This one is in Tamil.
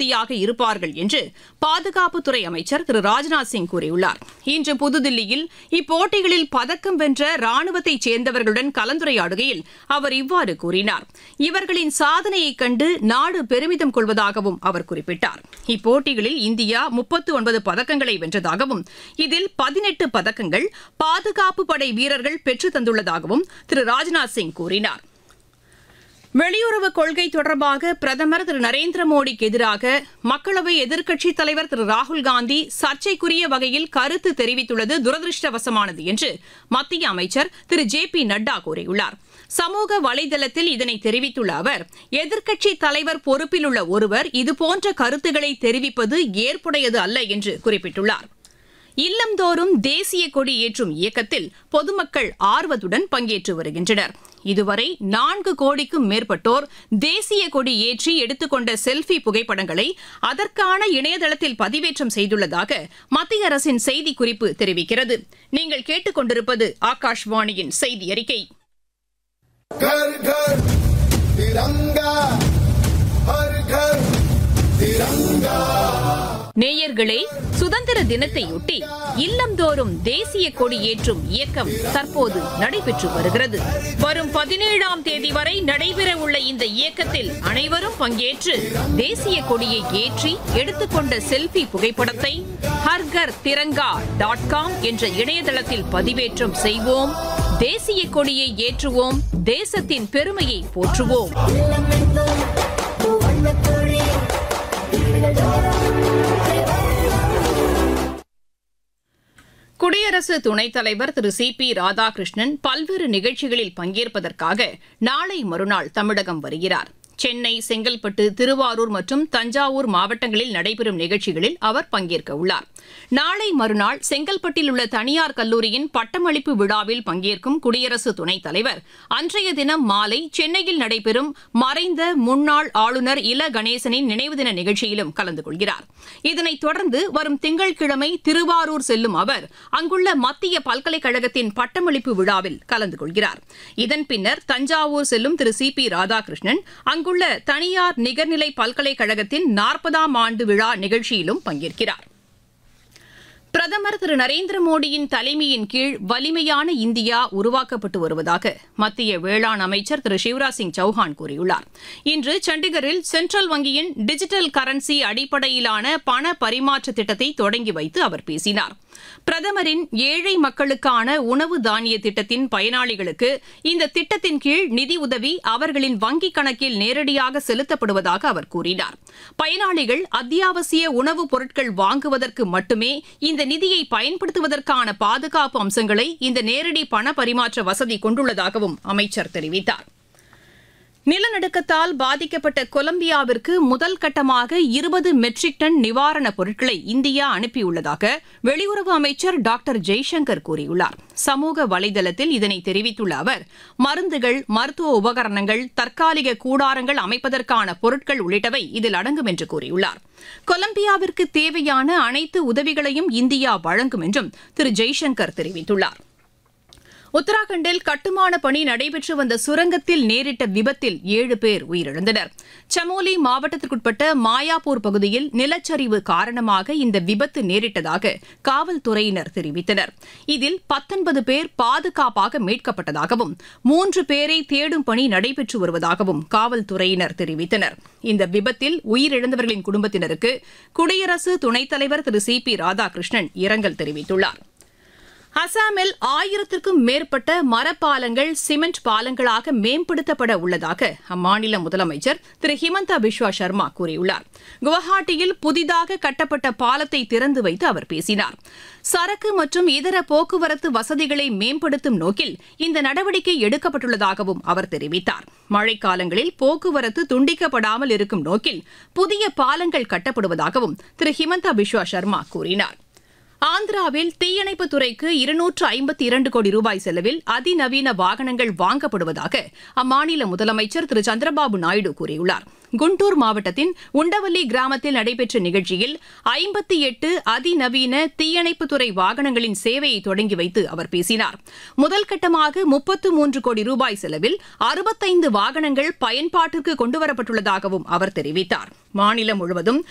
சக்தியாக இருப்பார்கள் என்று பாதுகாப்புத்துறை அமைச்சர் திரு ராஜ்நாத் சிங் கூறியுள்ளார் இன்று புதுதில்லியில் இப்போட்டிகளில் பதக்கம் வென்ற ராணுவத்தைச் சேர்ந்தவர்களுடன் கலந்துரையாடுகையில் அவர் இவ்வாறு கூறினார் இவர்களின் சாதனையைக் கண்டு நாடு பெருமிதம் கொள்வதாகவும் அவர் குறிப்பிட்டார் இப்போட்டிகளில் இந்தியா முப்பத்து ஒன்பது பதக்கங்களை வென்றதாகவும் இதில் பதினெட்டு பதக்கங்கள் பாதுகாப்பு படை வீரர்கள் பெற்றுத் தந்துள்ளதாகவும் திரு ராஜ்நாத் சிங் கூறினார் வெளியுறவு கொள்கை தொடர்பாக பிரதமர் திரு நரேந்திர மோடிக்கு எதிராக மக்களவை எதிர்க்கட்சித் தலைவர் திரு ராகுல் காந்தி சர்ச்சைக்குரிய வகையில் கருத்து தெரிவித்துள்ளது துரதிருஷ்டவசமானது என்று மத்திய அமைச்சர் திரு ஜே பி நட்டா கூறியுள்ளார் சமூக வலைதளத்தில் இதனை தெரிவித்துள்ள அவர் எதிர்க்கட்சித் தலைவர் பொறுப்பில் உள்ள ஒருவர் இதுபோன்ற கருத்துக்களை தெரிவிப்பது ஏற்புடையது அல்ல என்று குறிப்பிட்டுள்ளார் இல்லந்தோறும் தேசிய கொடி ஏற்றும் இயக்கத்தில் பொதுமக்கள் ஆர்வத்துடன் பங்கேற்று வருகின்றனர் இதுவரை நான்கு கோடிக்கும் மேற்பட்டோர் தேசிய கொடி ஏற்றி எடுத்துக்கொண்ட செல்ஃபி புகைப்படங்களை அதற்கான இணையதளத்தில் பதிவேற்றம் செய்துள்ளதாக மத்திய அரசின் செய்திக்குறிப்பு தெரிவிக்கிறது நீங்கள் கேட்டுக்கொண்டிருப்பது ஆகாஷ்வாணியின் செய்தி அறிக்கை घर घर तिरंगा हर घर तिरंगा நேயர்களே சுதந்திர தினத்தையொட்டி இல்லந்தோறும் தேசிய கொடி ஏற்றும் இயக்கம் தற்போது நடைபெற்று வருகிறது வரும் பதினேழாம் தேதி வரை நடைபெற உள்ள இந்த இயக்கத்தில் அனைவரும் பங்கேற்று தேசிய கொடியை ஏற்றி எடுத்துக்கொண்ட செல்ஃபி புகைப்படத்தை ஹர்கர் திரங்கா டாட் காம் என்ற இணையதளத்தில் பதிவேற்றம் செய்வோம் தேசிய கொடியை ஏற்றுவோம் தேசத்தின் பெருமையை போற்றுவோம் குடியரசு துணைத் தலைவர் திரு சி பி ராதாகிருஷ்ணன் பல்வேறு நிகழ்ச்சிகளில் பங்கேற்பதற்காக நாளை மறுநாள் தமிழகம் வருகிறார் சென்னை செங்கல்பட்டு திருவாரூர் மற்றும் தஞ்சாவூர் மாவட்டங்களில் நடைபெறும் நிகழ்ச்சிகளில் அவர் பங்கேற்க உள்ளார் நாளை மறுநாள் செங்கல்பட்டில் உள்ள தனியார் கல்லூரியின் பட்டமளிப்பு விழாவில் பங்கேற்கும் குடியரசு துணைத் தலைவர் அன்றைய தினம் மாலை சென்னையில் நடைபெறும் மறைந்த முன்னாள் ஆளுநர் இல கணேசனின் நினைவு தின நிகழ்ச்சியிலும் கலந்து கொள்கிறார் இதனைத் தொடர்ந்து வரும் திங்கட்கிழமை திருவாரூர் செல்லும் அவர் அங்குள்ள மத்திய பல்கலைக்கழகத்தின் பட்டமளிப்பு விழாவில் கலந்து கொள்கிறார் இதன் பின்னர் தஞ்சாவூர் செல்லும் திரு சி பி ராதாகிருஷ்ணன் அங்குள்ள தனியார் நிகர்நிலை பல்கலைக்கழகத்தின் நாற்பதாம் ஆண்டு விழா நிகழ்ச்சியிலும் பங்கேற்கிறார் பிரதமர் திரு நரேந்திர மோடியின் தலைமையின் கீழ் வலிமையான இந்தியா உருவாக்கப்பட்டு வருவதாக மத்திய வேளாண் அமைச்சர் திரு சிவராஜ் சிங் சௌஹான் கூறியுள்ளார் இன்று சண்டிகரில் சென்ட்ரல் வங்கியின் டிஜிட்டல் கரன்சி அடிப்படையிலான பண பரிமாற்ற திட்டத்தை தொடங்கி வைத்து அவர் பேசினார் பிரதமரின் ஏழை மக்களுக்கான உணவு தானிய திட்டத்தின் பயனாளிகளுக்கு இந்த திட்டத்தின் கீழ் நிதி உதவி அவர்களின் வங்கிக் கணக்கில் நேரடியாக செலுத்தப்படுவதாக அவர் கூறினார் பயனாளிகள் அத்தியாவசிய உணவுப் பொருட்கள் வாங்குவதற்கு மட்டுமே இந்த நிதியை பயன்படுத்துவதற்கான பாதுகாப்பு அம்சங்களை இந்த நேரடி பண பரிமாற்ற வசதி கொண்டுள்ளதாகவும் அமைச்சர் தெரிவித்தார் நிலநடுக்கத்தால் பாதிக்கப்பட்ட கொலம்பியாவிற்கு முதல் கட்டமாக இருபது மெட்ரிக் டன் நிவாரணப் பொருட்களை இந்தியா அனுப்பியுள்ளதாக வெளியுறவு அமைச்சர் டாக்டர் ஜெய்சங்கர் கூறியுள்ளார் சமூக வலைதளத்தில் இதனை தெரிவித்துள்ள அவர் மருந்துகள் மருத்துவ உபகரணங்கள் தற்காலிக கூடாரங்கள் அமைப்பதற்கான பொருட்கள் உள்ளிட்டவை இதில் அடங்கும் என்று கூறியுள்ளார் கொலம்பியாவிற்கு தேவையான அனைத்து உதவிகளையும் இந்தியா வழங்கும் என்றும் திரு ஜெய்சங்கர் தெரிவித்துள்ளார் உத்தராகண்டில் கட்டுமான பணி நடைபெற்று வந்த சுரங்கத்தில் நேரிட்ட விபத்தில் ஏழு பேர் உயிரிழந்தனர் சமோலி மாவட்டத்திற்குட்பட்ட மாயாப்பூர் பகுதியில் நிலச்சரிவு காரணமாக இந்த விபத்து நேரிட்டதாக காவல்துறையினர் தெரிவித்தனர் இதில் பத்தொன்பது பேர் பாதுகாப்பாக மீட்கப்பட்டதாகவும் மூன்று பேரை தேடும் பணி நடைபெற்று வருவதாகவும் காவல்துறையினர் தெரிவித்தனர் இந்த விபத்தில் உயிரிழந்தவர்களின் குடும்பத்தினருக்கு குடியரசு துணைத் தலைவர் திரு சி பி ராதாகிருஷ்ணன் இரங்கல் தெரிவித்துள்ளார் அசாமில் ஆயிரத்திற்கும் மேற்பட்ட மரப்பாலங்கள் சிமெண்ட் பாலங்களாக மேம்படுத்தப்பட உள்ளதாக அம்மாநில முதலமைச்சர் திரு ஹிமந்தா பிஸ்வா சர்மா கூறியுள்ளார் குவஹாட்டியில் புதிதாக கட்டப்பட்ட பாலத்தை திறந்து வைத்து அவர் பேசினார் சரக்கு மற்றும் இதர போக்குவரத்து வசதிகளை மேம்படுத்தும் நோக்கில் இந்த நடவடிக்கை எடுக்கப்பட்டுள்ளதாகவும் அவர் தெரிவித்தார் மழைக்காலங்களில் போக்குவரத்து துண்டிக்கப்படாமல் இருக்கும் நோக்கில் புதிய பாலங்கள் கட்டப்படுவதாகவும் திரு ஹிமந்தா பிஸ்வா சர்மா கூறினார் ஆந்திராவில் தீயணைப்புத் துறைக்கு இருநூற்று ஐம்பத்தி இரண்டு கோடி ரூபாய் செலவில் அதிநவீன வாகனங்கள் வாங்கப்படுவதாக அம்மாநில முதலமைச்சர் திரு சந்திரபாபு நாயுடு கூறியுள்ளார் குண்டூர் மாவட்டத்தின் உண்டவல்லி கிராமத்தில் நடைபெற்ற நிகழ்ச்சியில் ஐம்பத்தி எட்டு அதிநவீன தீயணைப்புத்துறை வாகனங்களின் சேவையை தொடங்கி வைத்து அவர் பேசினார் முதல் கட்டமாக முப்பத்து மூன்று கோடி ரூபாய் செலவில் அறுபத்தைந்து வாகனங்கள் பயன்பாட்டிற்கு கொண்டுவரப்பட்டுள்ளதாகவும் அவர் தெரிவித்தார் மாநிலம் முழுவதும்